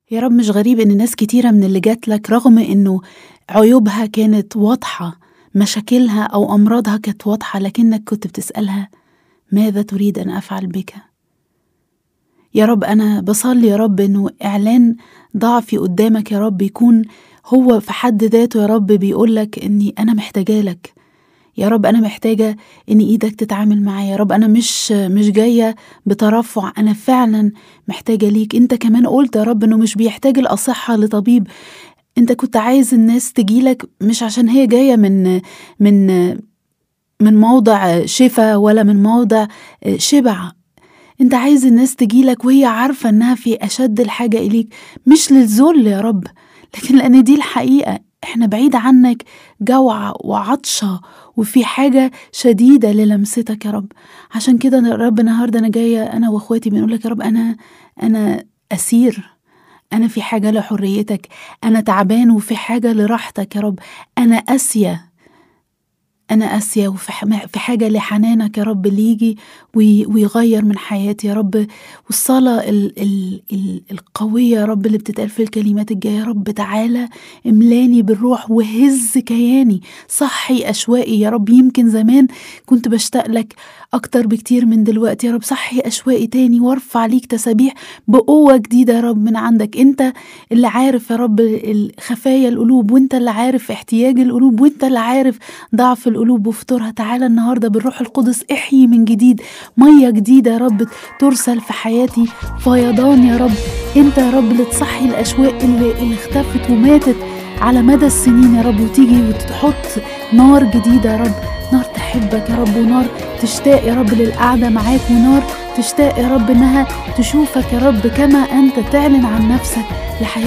يا رب مش غريب إن ناس كتيرة من اللي جات لك رغم إنه عيوبها كانت واضحة مشاكلها أو أمراضها كانت واضحة لكنك كنت بتسألها ماذا تريد أن أفعل بك؟ يا رب أنا بصلي يا رب إنه إعلان ضعفي قدامك يا رب يكون هو في حد ذاته يا رب بيقولك إني أنا محتاجة لك يا رب أنا محتاجة إن إيدك تتعامل معايا يا رب أنا مش مش جاية بترفع أنا فعلا محتاجة ليك أنت كمان قلت يا رب إنه مش بيحتاج الأصحة لطبيب أنت كنت عايز الناس تجيلك مش عشان هي جاية من من من موضع شفا ولا من موضع شبع انت عايز الناس تجيلك وهي عارفة انها في اشد الحاجة اليك مش للذل يا رب لكن لان دي الحقيقة احنا بعيد عنك جوعة وعطشة وفي حاجة شديدة للمستك يا رب عشان كده يا رب النهاردة انا جاية انا واخواتي بنقول لك يا رب انا انا اسير انا في حاجة لحريتك انا تعبان وفي حاجة لراحتك يا رب انا قاسية أنا قاسية وفي في حاجة لحنانك يا رب اللي يجي ويغير من حياتي يا رب والصلاة ال ال ال القوية يا رب اللي بتتقال في الكلمات الجاية يا رب تعالى املاني بالروح وهز كياني صحي أشواقي يا رب يمكن زمان كنت بشتاق لك أكتر بكتير من دلوقتي يا رب صحي أشواقي تاني وارفع ليك تسابيح بقوة جديدة يا رب من عندك أنت اللي عارف يا رب خفايا القلوب وأنت اللي عارف احتياج القلوب وأنت اللي عارف ضعف القلوب وفطورها تعالى النهاردة بالروح القدس احيي من جديد مية جديدة يا رب ترسل في حياتي فيضان يا رب أنت يا رب اللي تصحي الأشواق اللي, اللي اختفت وماتت على مدى السنين يا رب وتيجي وتحط نار جديدة يا رب نار تحبك يا رب ونار تشتاق يا رب للقعدة معاك ونار تشتاق يا رب إنها تشوفك يا رب كما أنت تعلن عن نفسك لحياة